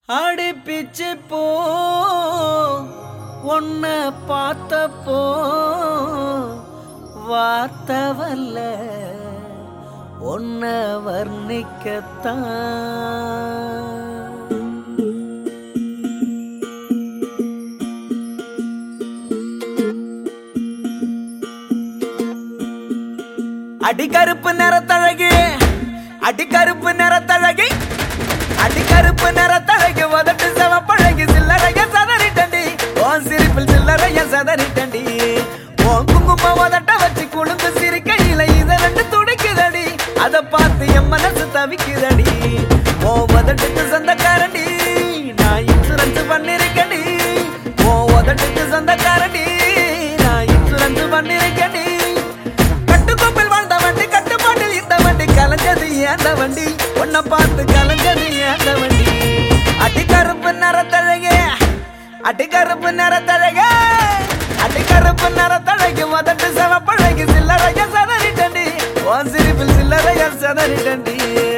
அடி பிச்சு போ உன்ன பார்த்தப்போ வார்த்தை வரல உன்னை வர்ணிக்கத்தான் அடிக்கருப்பு நிறத்தழகு அடிக்கருப்பு நிறத்தழகி அடிக்கருப்பு நிறத்தழகு உதட்டு செவப்பழகி சில்லறைய சதறிட்டண்டி ஓன் சிரிப்பில் சில்லறைய சதறிட்டண்டி ஓன் குங்கும உதட்ட வச்சு குளுந்து சிரிக்கையில இத ரெண்டு துடிக்குதடி அத பார்த்து என் மனசு தவிக்குதடி ஓ உதட்டுக்கு சொந்தக்காரண்டி நான் இன்சூரன்ஸ் பண்ணிருக்கடி ஓ உதட்டுக்கு சொந்தக்காரண்டி நான் இன்சூரன்ஸ் பண்ணிருக்கடி கட்டுக்கோப்பில் வாழ்ந்த வண்டி கட்டுப்பாட்டில் இந்த வண்டி கலைஞ்சது ஏந்த வண்டி உன்னை பார்த்து கலைஞ்சது ஏந்த வண்டி அடிக்கருப்பு நிறத்தழகே அடிக்கருப்பு நிறத்தழகே அடிக்கருப்பு நிறத்தழகு முதட்டு செவப்பழகு சில்லறைய சதறிட்டண்டி உன் சிரிப்பில் சில்லறைய சதறிட்டண்டி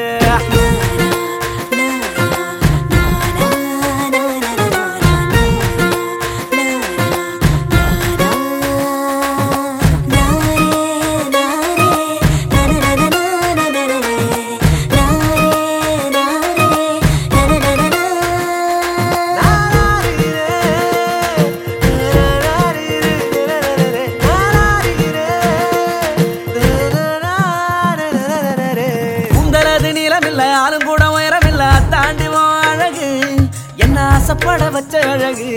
உங்களது நீளமில்ல ஆளும் கூட உயரமில்ல தாண்டி உன் அழகு என்ன ஆசைப்பட வச்ச அழகு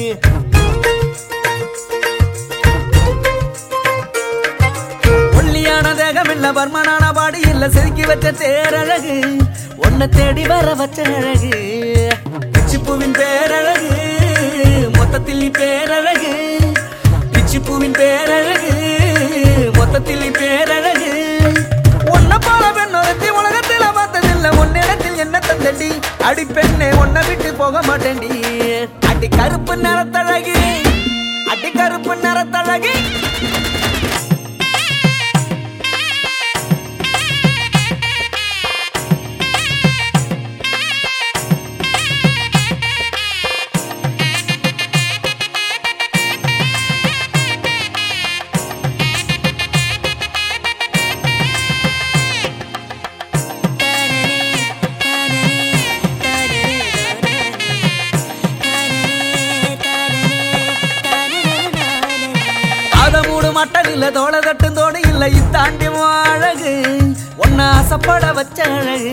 ஒல்லியான தேகம் இல்ல பர்மனான பாடி இல்ல செதுக்கி வச்ச தேரழகு உன்னை தேடி வர வச்ச அழகு பிச்சிப்பூவின் பேரழகு மொத்தத்தில் நீ பேரழகு பிச்சிப்பூவின் பேரழகு மொத்தத்தில் நீ பேரழகு உன்னை போல பெண் ஒருத்தி உலகத்தில் பார்த்ததில்ல உன்னிடத்தில் என்ன தந்தடி அடி பெண்ணே உன்னை விட்டு போக மாட்டேன்டி அடி கருப்பு நிறத்தழகு அடி கருப்பு நிறத்தழகு அத மூடு மட்டன் இல்ல தோள தட்டும் தோடு இல்ல இத்தாண்டி உன் அழகு உன்னை ஆசைப்பட வச்ச அழகு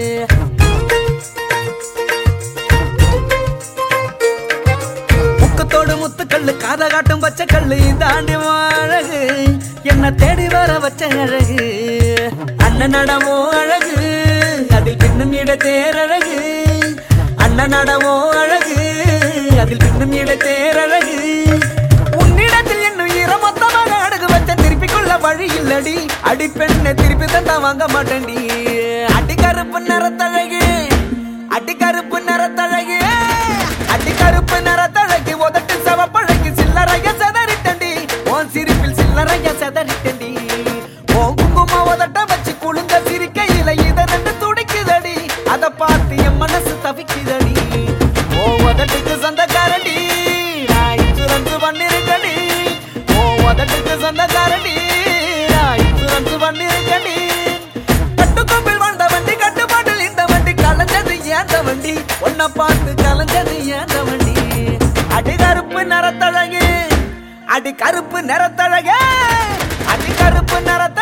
முக்கத்தோடு முத்துக்கல்லு காத காட்டும் பச்சை கல்லு இதாண்டி உன் அழகு என்ன தேடி வர வச்ச அழகு அண்ணன் நடமோ அழகு அதில் பின்னும் இட தேரழகு அண்ணன் நடமோ அழகு அதில் பின்னும் இட தேரழகு உன்னிடத்தில் என்னும் ஈரமொத்தமாக அடகு வச்ச திருப்பி கொள்ள வழி இல்லடி அடி பெண்ணை திருப்பி தந்தா வாங்க மாட்டேன்டி அடி கருப்பு நிறத்தழகு அடி கருப்பு நிறத்தழகு அடி கருப்பு நிறத்தழகு உதட்டு செவப்பழகு சில்லறைய செதறிட்டண்டி உன் சிரிப்பில் சில்லறைய செதறிட்டண்டி உன் குங்கும உதட்ட வச்சு குளுங்க சிரிக்கையில இத ரெண்டு துடிக்குதடி அத பார்த்து என் மனசு தவிக்குதடி ஓ உதட்டுக்கு சொந்தக்காரடி நான் இன்சூரன்ஸ் பண்ணிருக்கடி ஓ உதட்டுக்கு சொந்தக்காரடி நான் இன்சூரன்ஸ் பண்ணிருக்கடி கட்டுக்கோப்பில் வாழ்ந்த வண்டி கட்டுப்பாட்டில் இந்த வண்டி கலைஞ்சது ஏந்த வண்டி உன்னை பார்த்து கலைஞ்சது ஏந்த வண்டி அடி கருப்பு நிறத்தழகு அடி கருப்பு நிறத்தழகு அடி கருப்பு நிறத்தழகு